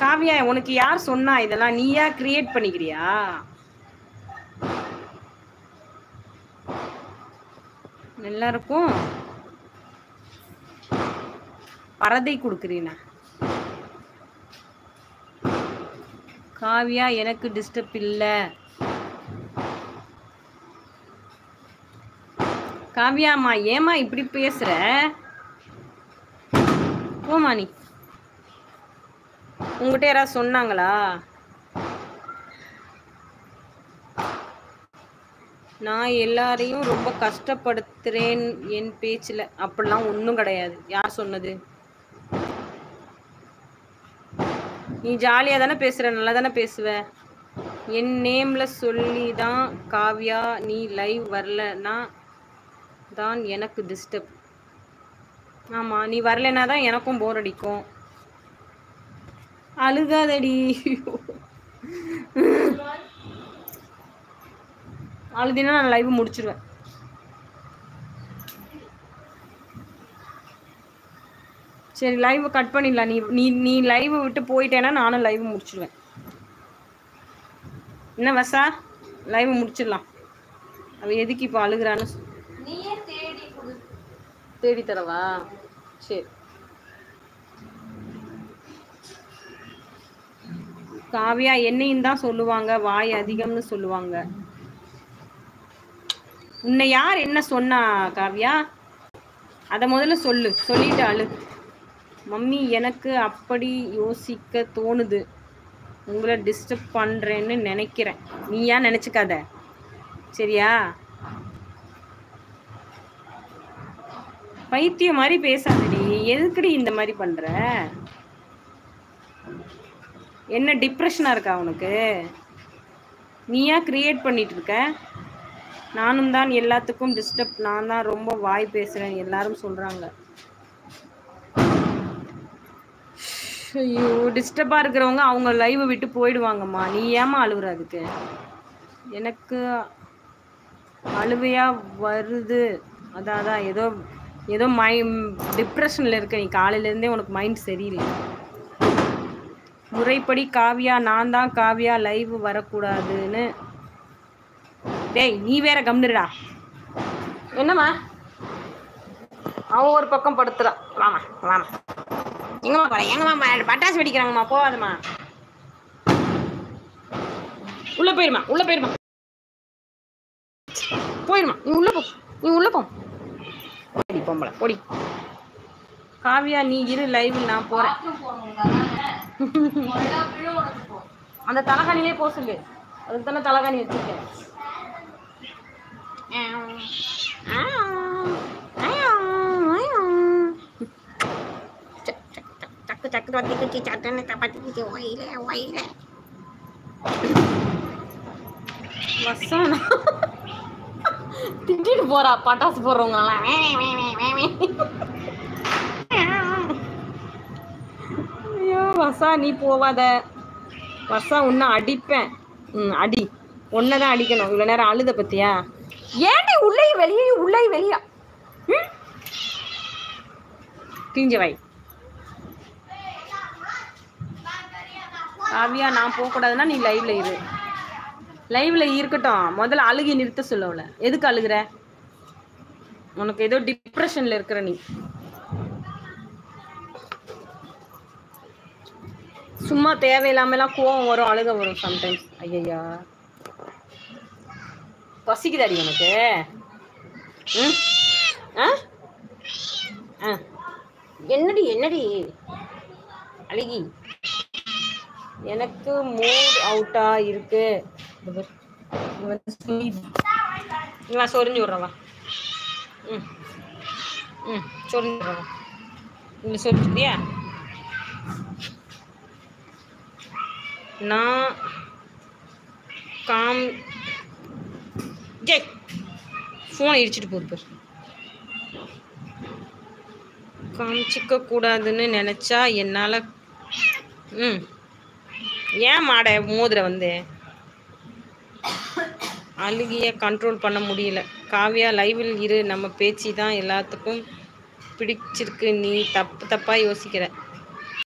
காவியா உனக்கு யார் சொன்னா இதெல்லாம் நீயா கிரியேட் பண்ணிக்கிறியா எல்லாருக்கும் பரதை கொடுக்குறீனா காவியா எனக்கு டிஸ்டர்ப் இல்லை காவியாம்மா ஏம்மா இப்படி பேசுற போமா நீ உங்ககிட்ட யாராவது சொன்னாங்களா நான் எல்லாரையும் ரொம்ப கஷ்டப்படுத்துறேன் என் பேச்சில் அப்படிலாம் ஒன்றும் கிடையாது யார் சொன்னது நீ ஜாலியாக தானே பேசுகிற நல்லா தானே பேசுவ என் நேமில் சொல்லி தான் காவ்யா நீ லைவ் வரலன்னா தான் எனக்கு டிஸ்டர்ப் ஆமாம் நீ வரலைன்னா தான் எனக்கும் போர் அடிக்கும் அழுகாதடி அழுதினா நான் லைவ் முடிச்சிருவேன் சரி லைவ் கட் பண்ணிடலாம் நீ நீ நீ லைவ் விட்டு போயிட்டேன்னா நானும் லைவ் முடிச்சிடுவேன் என்ன வசா லைவ் முடிச்சிடலாம் அவ எதுக்கு இப்போ அழுகுறான்னு சொ- நீயே தேடி கொடு தேடி தரவா சரி காவியா என்னையும் தான் சொல்லுவாங்க வாய் அதிகம்னு சொல்லுவாங்க உன்னை யார் என்ன சொன்னா காவியா அதை முதல்ல சொல்லு சொல்லிட்டு அழு மம்மி எனக்கு அப்படி யோசிக்க தோணுது உங்களை டிஸ்டர்ப் பண்ணுறேன்னு நினைக்கிறேன் நீ ஏன் நினச்சிக்காத சரியா பைத்தியம் மாதிரி பேசாதடி எதுக்குடி இந்த மாதிரி பண்ற என்ன டிப்ரெஷனா இருக்கா உனக்கு நீயா கிரியேட் பண்ணிட்டு இருக்க நானும் தான் எல்லாத்துக்கும் டிஸ்டர்ப் நான் தான் ரொம்ப வாய் பேசுறேன் எல்லாரும் சொல்றாங்க ஐயோ டிஸ்டர்பா இருக்கிறவங்க அவங்க லைவ் விட்டு போயிடுவாங்கம்மா நீ ஏமா அழுகுற அதுக்கு எனக்கு அழுவையா வருது அதான் அதான் ஏதோ ஏதோ மை டிப்ரெஷனில் இருக்க நீ காலையிலேருந்தே உனக்கு மைண்ட் சரியில்லை முறைப்படி காவியா நான் தான் காவியா லைவ் வரக்கூடாதுன்னு டேய் நீ வேற கம்னுடா என்னம்மா அவன் ஒரு பக்கம் படுத்துறான் வாமா வாமா எங்கம்மா போற எங்கம்மா போற? பட்டாசு வெடிக்கிறாங்கம்மா போகாதம்மா உள்ள போயிருமா உள்ள போயிருமா போயிருமா நீ உள்ள போ நீ உள்ள போ போடி பொம்பளை போடி காவியா நீ இரு லைவ் நான் போறேன் பாத்ரூம் போகணும் தானே ஒழுங்கா விழு உனக்கு போ அந்த தலகாணிலே போக சொல்லு அதுக்கு தானே தலகாணி வச்சிருக்கேன் சக்கு சக்கு தத்தி குச்சி சட்டுன்னு தப்பாத்தி குச்சி ஒயில ஒயில வசானா திட்டிட்டு போறா பட்டாசு போடுறவங்கலாம் ஐயோ வசா நீ போவாத வசா உன்னை அடிப்பேன் ம் அடி உன்னை தான் அடிக்கணும் இவ்வளோ நேரம் அழுத பத்தியா ஏன்டி உள்ளே வெளியே உள்ளே வெளியா ம் கிழிஞ்ச வை காவியா நான் போகக்கூடாதுன்னா நீ லைவ்ல இரு லைவ்ல இருக்கட்டும் முதல்ல அழுகி நிறுத்த சொல்லல எதுக்கு அழுகுற உனக்கு ஏதோ டிப்ரெஷன்ல இருக்கிற நீ சும்மா தேவையில்லாமலாம் கோவம் வரும் அழுக வரும் சம்டைம்ஸ் ஐயா பசிக்குதாடி உனக்கு ம் ஆ ஆ என்னடி என்னடி அழுகி எனக்கு மூட் அவுட்டா இருக்கு இது பாரு. இது வந்து சுனிதி. இவா சொரிஞ்சு விட்றவா ம் ம் சொரிஞ்சு விட்றவா இங்கே சொரிஞ்சுக்கிறியா நான் காம் ஜே ஃபோனை இடிச்சிட்டு போகுது பாரு காமிச்சிக்க கூடாதுன்னு நினச்சா என்னால் ம் ஏன் மாட மோதுற வந்து அழுகிய கண்ட்ரோல் பண்ண முடியல காவியா லைவில் இரு நம்ம பேச்சு தான் எல்லாத்துக்கும் பிடிச்சிருக்கு நீ தப்பு தப்பாக யோசிக்கிற